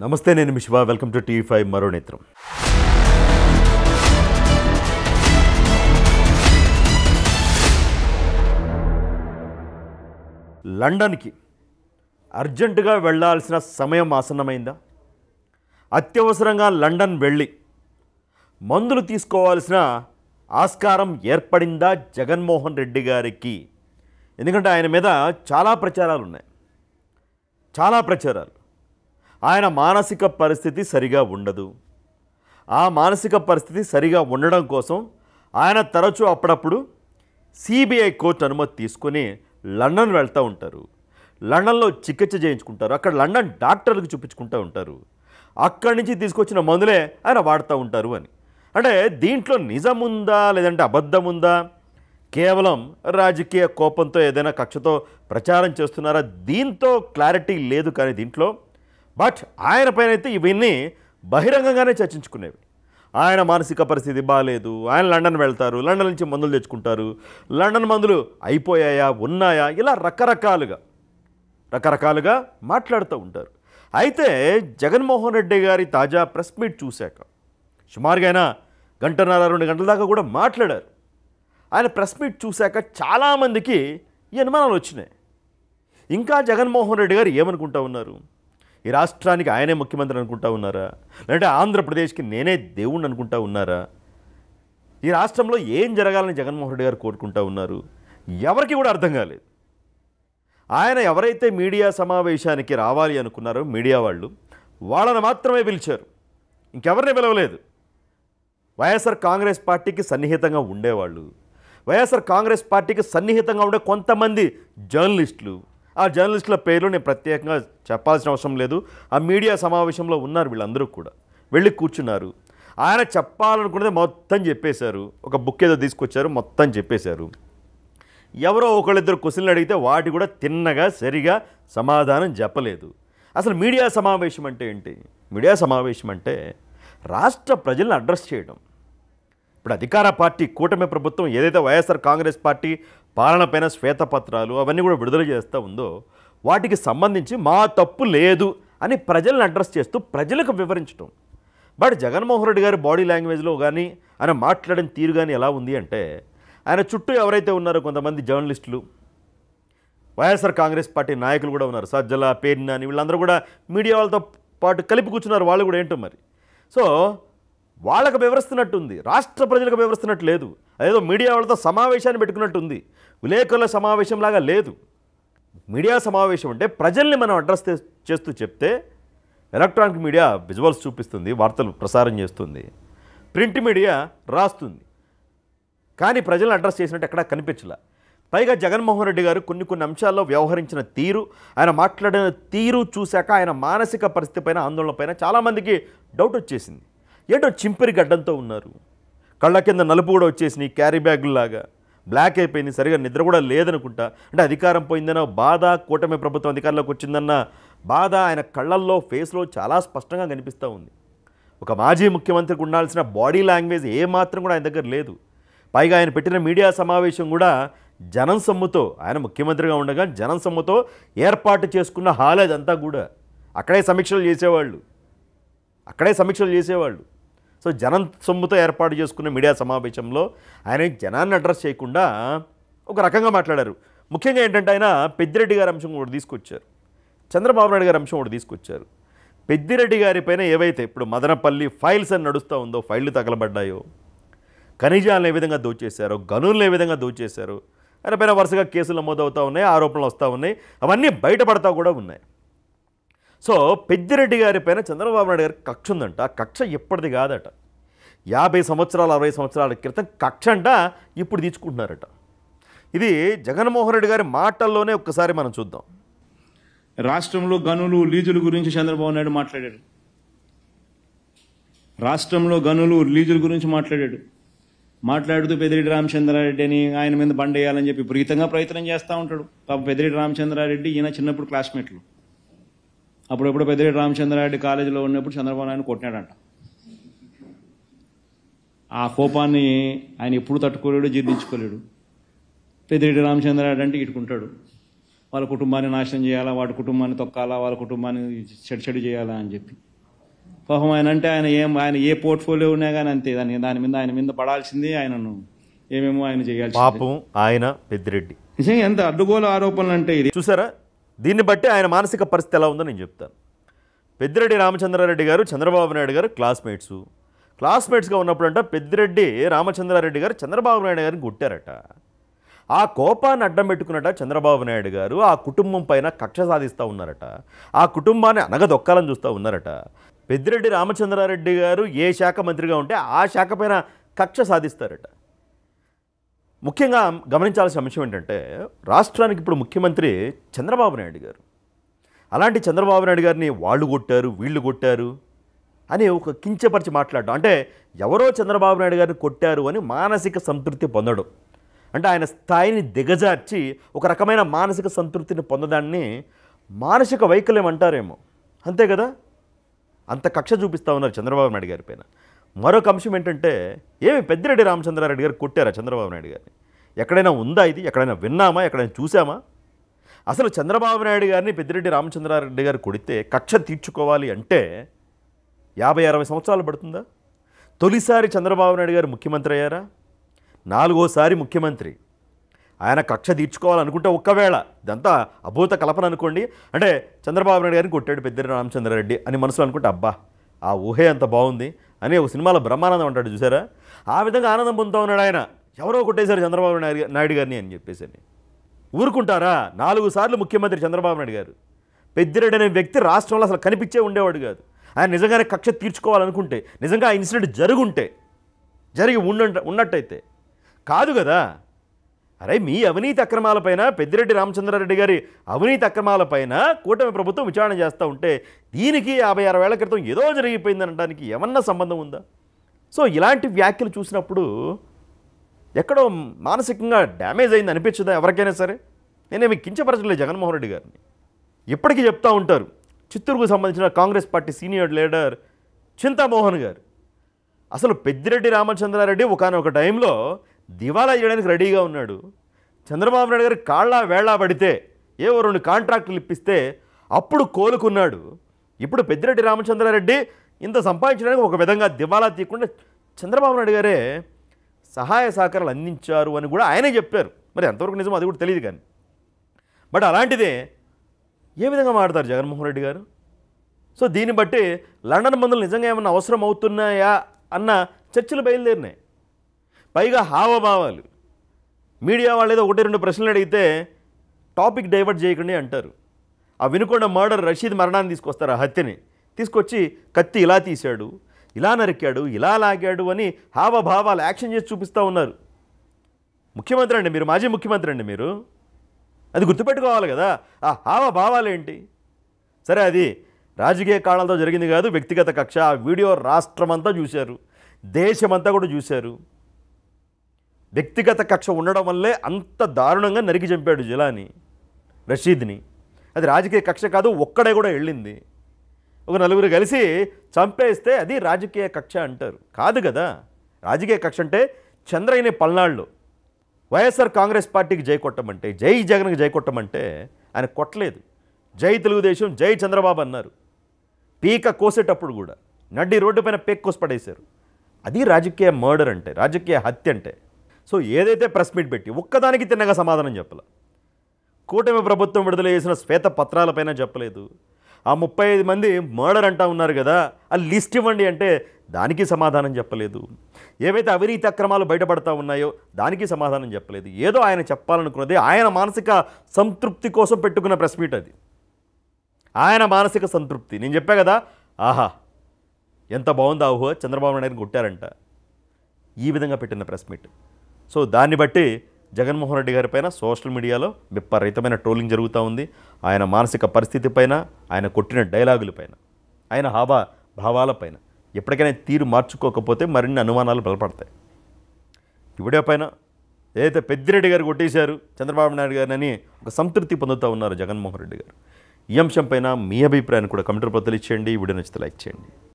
నమస్తే నేను మీ Shiva welcome to TV five మరో నేత్రం లండన్కి అర్జెంటుగా వెళ్ళాల్సిన సమయం ఆసన్నమైందా అత్యవసరంగా లండన్ వెళ్ళి మందులు తీసుకోవాల్సిన ఆస్కారం ఏర్పడిందా జగన్మోహన్ రెడ్డి గారికి ఎందుకంటే ఆయన మీద చాలా ప్రచారాలు ఉన్నాయి చాలా ప్రచారాలు ఆయన మానసిక పరిస్థితి సరిగా ఉండదు ఆ మానసిక పరిస్థితి సరిగా ఉండడం కోసం ఆయన తరచూ అప్పుడప్పుడు సిబిఐ కోర్టు అనుమతి తీసుకొని లండన్ వెళ్తూ ఉంటారు లండన్లో చికిత్స చేయించుకుంటారు అక్కడ లండన్ డాక్టర్లకు చూపించుకుంటూ ఉంటారు అక్కడి నుంచి తీసుకొచ్చిన మందులే ఆయన వాడుతూ ఉంటారు అని అంటే దీంట్లో నిజం ఉందా లేదంటే అబద్ధం ఉందా కేవలం రాజకీయ కోపంతో ఏదైనా కక్షతో ప్రచారం చేస్తున్నారా దీంతో క్లారిటీ లేదు కానీ దీంట్లో బట్ ఆయన పైన అయితే ఇవన్నీ బహిరంగంగానే చర్చించుకునేవి ఆయన మానసిక పరిస్థితి బాగాలేదు ఆయన లండన్ వెళ్తారు లండన్ నుంచి మందులు తెచ్చుకుంటారు లండన్ మందులు అయిపోయాయా ఉన్నాయా ఇలా రకరకాలుగా రకరకాలుగా మాట్లాడుతూ ఉంటారు అయితే జగన్మోహన్ రెడ్డి గారి తాజా ప్రెస్ మీట్ చూశాక సుమారుగా ఆయన గంటన్నర రెండు గంటల దాకా కూడా మాట్లాడారు ఆయన ప్రెస్ మీట్ చూశాక చాలామందికి ఈ అనుమానాలు వచ్చినాయి ఇంకా జగన్మోహన్ రెడ్డి గారు ఏమనుకుంటా ఉన్నారు ఈ రాష్ట్రానికి ఆయనే ముఖ్యమంత్రి అనుకుంటా ఉన్నారా లేదంటే ఆంధ్రప్రదేశ్కి నేనే దేవుణ్ణి అనుకుంటా ఉన్నారా ఈ రాష్ట్రంలో ఏం జరగాలని జగన్మోహన్ రెడ్డి గారు కోరుకుంటా ఉన్నారు ఎవరికి కూడా అర్థం కాలేదు ఆయన ఎవరైతే మీడియా సమావేశానికి రావాలి అనుకున్నారో మీడియా వాళ్ళు వాళ్ళని మాత్రమే పిలిచారు ఇంకెవరిని పిలవలేదు వైఎస్ఆర్ కాంగ్రెస్ పార్టీకి సన్నిహితంగా ఉండేవాళ్ళు వైఎస్ఆర్ కాంగ్రెస్ పార్టీకి సన్నిహితంగా ఉండే కొంతమంది జర్నలిస్టులు ఆ జర్నలిస్టుల పేర్లు నేను ప్రత్యేకంగా చెప్పాల్సిన అవసరం లేదు ఆ మీడియా సమావేశంలో ఉన్నారు వీళ్ళందరూ కూడా వెళ్ళి కూర్చున్నారు ఆయన చెప్పాలనుకున్నది మొత్తం చెప్పేశారు ఒక బుక్ ఏదో తీసుకొచ్చారు మొత్తం చెప్పేశారు ఎవరో ఒకళ్ళిద్దరు క్వశ్చన్లు అడిగితే వాటి కూడా తిన్నగా సరిగా సమాధానం చెప్పలేదు అసలు మీడియా సమావేశం అంటే ఏంటి మీడియా సమావేశం అంటే రాష్ట్ర ప్రజలను అడ్రస్ చేయడం ఇప్పుడు అధికార పార్టీ కూటమి ప్రభుత్వం ఏదైతే వైఎస్ఆర్ కాంగ్రెస్ పార్టీ పాలనపైన శ్వేతపత్రాలు అవన్నీ కూడా విడుదల చేస్తూ ఉందో వాటికి సంబంధించి మా తప్పు లేదు అని ప్రజలను అడ్రస్ చేస్తూ ప్రజలకు వివరించడం బట్ జగన్మోహన్ రెడ్డి గారి బాడీ లాంగ్వేజ్లో కానీ ఆయన మాట్లాడిన తీరు కానీ ఎలా ఉంది అంటే ఆయన చుట్టూ ఎవరైతే ఉన్నారో కొంతమంది జర్నలిస్టులు వైఎస్ఆర్ కాంగ్రెస్ పార్టీ నాయకులు కూడా ఉన్నారు సజ్జల పేర్నాని వీళ్ళందరూ కూడా మీడియా వాళ్ళతో పాటు కలిపి కూర్చున్నారు వాళ్ళు కూడా ఏంటో మరి సో వాళ్ళకు వివరిస్తున్నట్టుంది రాష్ట్ర ప్రజలకు వివరిస్తున్నట్టు లేదు అదేదో మీడియా వాళ్ళతో సమావేశాన్ని పెట్టుకున్నట్టుంది విలేకరుల సమావేశంలాగా లేదు మీడియా సమావేశం అంటే ప్రజల్ని మనం అడ్రస్ చే- చేస్తూ చెప్తే ఎలక్ట్రానిక్ మీడియా విజువల్స్ చూపిస్తుంది వార్తలు ప్రసారం చేస్తుంది ప్రింట్ మీడియా రాస్తుంది కానీ ప్రజలను అడ్రస్ చేసినట్టు ఎక్కడా కనిపించలే పైగా జగన్మోహన్ రెడ్డి గారు కొన్ని కొన్ని అంశాల్లో వ్యవహరించిన తీరు ఆయన మాట్లాడిన తీరు చూశాక ఆయన మానసిక పరిస్థితి పైన ఆందోళన పైన చాలామందికి డౌట్ వచ్చేసింది ఏంటో చింపిరి గడ్డంతో ఉన్నారు కళ్ళ కింద నలుపు కూడా వచ్చేసినాయి క్యారీ బ్యాగుల్లాగా బ్లాక్ అయిపోయింది సరిగా నిద్ర కూడా లేదనుకుంటా అంటే అధికారం పోయిందన్న బాధ కూటమి ప్రభుత్వం అధికారంలోకి వచ్చిందన్న బాధ ఆయన కళ్ళల్లో ఫేస్లో చాలా స్పష్టంగా కనిపిస్తూ ఉంది ఒక మాజీ ముఖ్యమంత్రికి ఉండాల్సిన బాడీ లాంగ్వేజ్ ఏ మాత్రం కూడా ఆయన దగ్గర లేదు పైగా ఆయన పెట్టిన మీడియా సమావేశం కూడా జనం సొమ్ముతో ఆయన ముఖ్యమంత్రిగా ఉండగా జనం సొమ్ముతో ఏర్పాటు చేసుకున్న హాల్ అదంతా కూడా అక్కడే సమీక్షలు చేసేవాళ్ళు అక్కడే సమీక్షలు చేసేవాళ్ళు సో జనం సొమ్ముతో ఏర్పాటు చేసుకున్న మీడియా సమావేశంలో ఆయన జనాన్ని అడ్రస్ చేయకుండా ఒక రకంగా మాట్లాడారు ముఖ్యంగా ఏంటంటే ఆయన పెద్దిరెడ్డి గారి అంశం కూడా తీసుకొచ్చారు చంద్రబాబు నాయుడు గారి అంశం కూడా తీసుకొచ్చారు పెద్దిరెడ్డి గారి పైన ఏవైతే ఇప్పుడు మదనపల్లి ఫైల్స్ అని నడుస్తూ ఉందో ఫైళ్ళు తగలబడ్డాయో ఖనిజాలను ఏ విధంగా దోచేశారో గనులను ఏ విధంగా దోచేశారో ఆయన పైన వరుసగా కేసులు నమోదవుతూ ఉన్నాయి ఆరోపణలు వస్తూ ఉన్నాయి అవన్నీ బయటపడతా కూడా ఉన్నాయి సో పెద్దిరెడ్డి గారి పైన చంద్రబాబు నాయుడు గారికి కక్ష ఉందంట ఆ కక్ష ఎప్పటిది కాదట యాభై సంవత్సరాలు అరవై సంవత్సరాల క్రితం కక్ష అంట ఇప్పుడు తీసుకుంటున్నారట ఇది జగన్మోహన్ రెడ్డి గారి మాటల్లోనే ఒక్కసారి మనం చూద్దాం రాష్ట్రంలో గనులు లీజుల గురించి చంద్రబాబు నాయుడు మాట్లాడాడు రాష్ట్రంలో గనులు లీజుల గురించి మాట్లాడాడు మాట్లాడుతూ పెదిరెడ్డి రామచంద్రారెడ్డి అని ఆయన మీద బండ వేయాలని చెప్పి విపరీతంగా ప్రయత్నం చేస్తూ ఉంటాడు పాప పెదిరెడ్డి రామచంద్రారెడ్డి ఈయన చిన్నప్పుడు క్లాస్మేట్లు అప్పుడప్పుడు పెదిరెడ్డి రామచంద్రారెడ్డి కాలేజీలో ఉన్నప్పుడు చంద్రబాబు నాయుడు కొట్టినాడంట ఆ కోపాన్ని ఆయన ఎప్పుడు తట్టుకోలేడు జీర్ణించుకోలేడు పెద్దిరెడ్డి రామచంద్రారెడ్డి అంటే ఇటుకుంటాడు వాళ్ళ కుటుంబాన్ని నాశనం చేయాలా వాడి కుటుంబాన్ని తొక్కాలా వాళ్ళ కుటుంబాన్ని చెడు చెడు చేయాలా అని చెప్పి పాపం ఆయన అంటే ఆయన ఏం ఆయన ఏ పోర్ట్ఫోలియో ఉన్నా కానీ అంతే దాని దాని మీద ఆయన మీద పడాల్సింది ఆయనను ఏమేమో ఆయన చేయాల్సి పాపం ఆయన పెద్దిరెడ్డి నిజంగా ఎంత అడ్డుగోలు ఆరోపణలు అంటే ఇది చూసారా దీన్ని బట్టి ఆయన మానసిక పరిస్థితి ఎలా ఉందో నేను చెప్తాను పెద్దిరెడ్డి రామచంద్రారెడ్డి గారు చంద్రబాబు నాయుడు గారు క్లాస్మేట్స్ క్లాస్మేట్స్గా ఉన్నప్పుడంట పెద్దిరెడ్డి రామచంద్రారెడ్డి గారు చంద్రబాబు నాయుడు గారిని కొట్టారట ఆ కోపాన్ని అడ్డం పెట్టుకున్నట చంద్రబాబు నాయుడు గారు ఆ కుటుంబం పైన కక్ష సాధిస్తూ ఉన్నారట ఆ కుటుంబాన్ని అనగదొక్కాలని చూస్తూ ఉన్నారట పెద్దిరెడ్డి రామచంద్రారెడ్డి గారు ఏ శాఖ మంత్రిగా ఉంటే ఆ శాఖ పైన కక్ష సాధిస్తారట ముఖ్యంగా గమనించాల్సిన అంశం ఏంటంటే రాష్ట్రానికి ఇప్పుడు ముఖ్యమంత్రి చంద్రబాబు నాయుడు గారు అలాంటి చంద్రబాబు నాయుడు గారిని వాళ్ళు కొట్టారు వీళ్ళు కొట్టారు అని ఒక కించపరిచి మాట్లాడడం అంటే ఎవరో చంద్రబాబు నాయుడు గారిని కొట్టారు అని మానసిక సంతృప్తి పొందడం అంటే ఆయన స్థాయిని దిగజార్చి ఒక రకమైన మానసిక సంతృప్తిని పొందడాన్ని మానసిక వైకల్యం అంటారేమో అంతే కదా అంత కక్ష చూపిస్తూ ఉన్నారు చంద్రబాబు నాయుడు గారి పైన మరొక అంశం ఏంటంటే ఏమి పెద్దిరెడ్డి రామచంద్రారెడ్డి గారు కొట్టారా చంద్రబాబు నాయుడు గారిని ఎక్కడైనా ఉందా ఇది ఎక్కడైనా విన్నామా ఎక్కడైనా చూసామా అసలు చంద్రబాబు నాయుడు గారిని పెద్దిరెడ్డి రామచంద్రారెడ్డి గారు కొడితే కక్ష తీర్చుకోవాలి అంటే యాభై అరవై సంవత్సరాలు పడుతుందా తొలిసారి చంద్రబాబు నాయుడు గారు ముఖ్యమంత్రి అయ్యారా నాలుగోసారి ముఖ్యమంత్రి ఆయన కక్ష తీర్చుకోవాలనుకుంటే ఒక్కవేళ ఇదంతా అభూత కల్పన అనుకోండి అంటే చంద్రబాబు నాయుడు గారిని కొట్టాడు పెద్దిరెడ్డి రామచంద్రారెడ్డి అని మనసులో అనుకుంటే అబ్బా ఆ ఊహే అంత బాగుంది అని ఒక సినిమాలో బ్రహ్మానందం అంటాడు చూసారా ఆ విధంగా ఆనందం పొందుతూ ఉన్నాడు ఆయన ఎవరో కొట్టేశారు చంద్రబాబు నాయుడు నాయుడు గారిని అని చెప్పేసి అని ఊరుకుంటారా నాలుగు సార్లు ముఖ్యమంత్రి చంద్రబాబు నాయుడు గారు పెద్దిరెడ్డి అనే వ్యక్తి రాష్ట్రంలో అసలు కనిపించే ఉండేవాడు కాదు ఆయన నిజంగానే కక్ష తీర్చుకోవాలనుకుంటే నిజంగా ఆ ఇన్సిడెంట్ జరుగుంటే జరిగి ఉన్న ఉన్నట్టయితే కాదు కదా అరే మీ అవినీతి అక్రమాలపైన పెద్దిరెడ్డి రామచంద్రారెడ్డి గారి అవినీతి అక్రమాలపైన కూటమి ప్రభుత్వం విచారణ చేస్తూ ఉంటే దీనికి యాభై అరవై ఏళ్ల క్రితం ఏదో జరిగిపోయింది అనడానికి ఏమన్నా సంబంధం ఉందా సో ఇలాంటి వ్యాఖ్యలు చూసినప్పుడు ఎక్కడో మానసికంగా డ్యామేజ్ అయింది అనిపించదా ఎవరికైనా సరే నేనేమి కించపరచలేదు జగన్మోహన్ రెడ్డి గారిని ఇప్పటికీ చెప్తా ఉంటారు చిత్తూరుకు సంబంధించిన Congress party senior leader Chinta Mohan garu అసలు పెద్దిరెడ్డి రామచంద్రారెడ్డి ఒకనొక టైంలో దివాలా చేయడానికి రెడీగా ఉన్నాడు చంద్రబాబు నాయుడు గారు కాళ్ళ వేళ పడితే ఏవో రెండు కాంట్రాక్టులు ఇప్పిస్తే అప్పుడు కోలుకున్నాడు ఇప్పుడు పెద్దిరెడ్డి రామచంద్రారెడ్డి ఇంత సంపాదించడానికి ఒక విధంగా దివాలా తీయకుండా చంద్రబాబు నాయుడు గారే సహాయ సహకారాలు అందించారు అని కూడా ఆయనే చెప్పారు మరి ఎంతవరకు నిజం అది కూడా తెలియదు కానీ బట్ అలాంటిదే ఏ విధంగా మాడతారు జగన్మోహన్ రెడ్డి గారు సో దీన్ని బట్టి లండన్ మందులు నిజంగా ఏమన్నా అవసరం అవుతున్నాయా అన్న చర్చలు బయలుదేరినాయి పైగా హావభావాలు మీడియా వాళ్ళు ఏదో ఒకటి రెండు ప్రశ్నలు అడిగితే టాపిక్ డైవర్ట్ చేయకండి అంటారు ఆ వినుకొండ మర్డర్ రషీద్ మరణాన్ని తీసుకొస్తారు ఆ హత్యని తీసుకొచ్చి కత్తి ఇలా తీశాడు ఇలా నరికాడు ఇలా లాగాడు అని హావభావాలు యాక్షన్ చేసి చూపిస్తూ ఉన్నారు ముఖ్యమంత్రి అండి మీరు మాజీ ముఖ్యమంత్రి అండి మీరు అది గుర్తుపెట్టుకోవాలి కదా ఆ హావభావాలు ఏంటి సరే అది రాజకీయ కారణాలతో జరిగింది కాదు వ్యక్తిగత కక్ష ఆ వీడియో రాష్ట్రమంతా చూశారు దేశమంతా కూడా చూశారు వ్యక్తిగత కక్ష ఉండడం వల్లే అంత దారుణంగా నరికి చంపాడు జిలాని రషీద్ని అది రాజకీయ కక్ష కాదు ఒక్కడే కూడా వెళ్ళింది ఒక నలుగురు కలిసి చంపేస్తే అది రాజకీయ కక్ష అంటారు కాదు కదా రాజకీయ కక్ష అంటే చంద్రయ్యని పల్నాళ్ళు వైఎస్ఆర్ కాంగ్రెస్ పార్టీకి జై కొట్టమంటే జై జగన్కి జై కొట్టమంటే ఆయన కొట్టలేదు జై తెలుగుదేశం జై చంద్రబాబు అన్నారు పీక కోసేటప్పుడు కూడా నడ్డి రోడ్డు పైన పేక్ కోసి పడేశారు అది రాజకీయ మర్డర్ అంటే రాజకీయ హత్య అంటే సో ఏదైతే ప్రెస్ మీట్ పెట్టి ఒక్కదానికి తిన్నగా సమాధానం చెప్పాల కూటమి ప్రభుత్వం విడుదల చేసిన శ్వేత పత్రాలపైన చెప్పలేదు ఆ ముప్పై ఐదు మంది మర్డర్ అంటా ఉన్నారు కదా ఆ లిస్ట్ ఇవ్వండి అంటే దానికి సమాధానం చెప్పలేదు ఏవైతే అవినీతి అక్రమాలు బయటపడతా ఉన్నాయో దానికి సమాధానం చెప్పలేదు ఏదో ఆయన చెప్పాలనుకున్నది ఆయన మానసిక సంతృప్తి కోసం పెట్టుకున్న ప్రెస్ మీట్ అది ఆయన మానసిక సంతృప్తి నేను చెప్పా కదా ఆహా ఎంత బాగుంది ఆహో చంద్రబాబు నాయుడు కొట్టారంట ఈ విధంగా పెట్టిన ప్రెస్ మీట్ సో దాన్ని బట్టి జగన్మోహన్ రెడ్డి గారి పైన సోషల్ మీడియాలో విపరీతమైన ట్రోలింగ్ జరుగుతూ ఉంది ఆయన మానసిక పరిస్థితి పైన ఆయన కొట్టిన డైలాగులపైన ఆయన హావా భావాలపైన ఎప్పటికైనా తీరు మార్చుకోకపోతే మరిన్ని అనుమానాలు బలపడతాయి ఈ వీడియో పైన ఏదైతే పెద్దిరెడ్డి గారు కొట్టేశారు చంద్రబాబు నాయుడు గారిని ఒక సంతృప్తి పొందుతూ ఉన్నారు జగన్మోహన్ రెడ్డి గారు ఈ అంశం పైన మీ అభిప్రాయాన్ని కూడా కమెంటర్ పత్రాలు ఇచ్చేయండి ఈ వీడియో నచ్చితే లైక్ చేయండి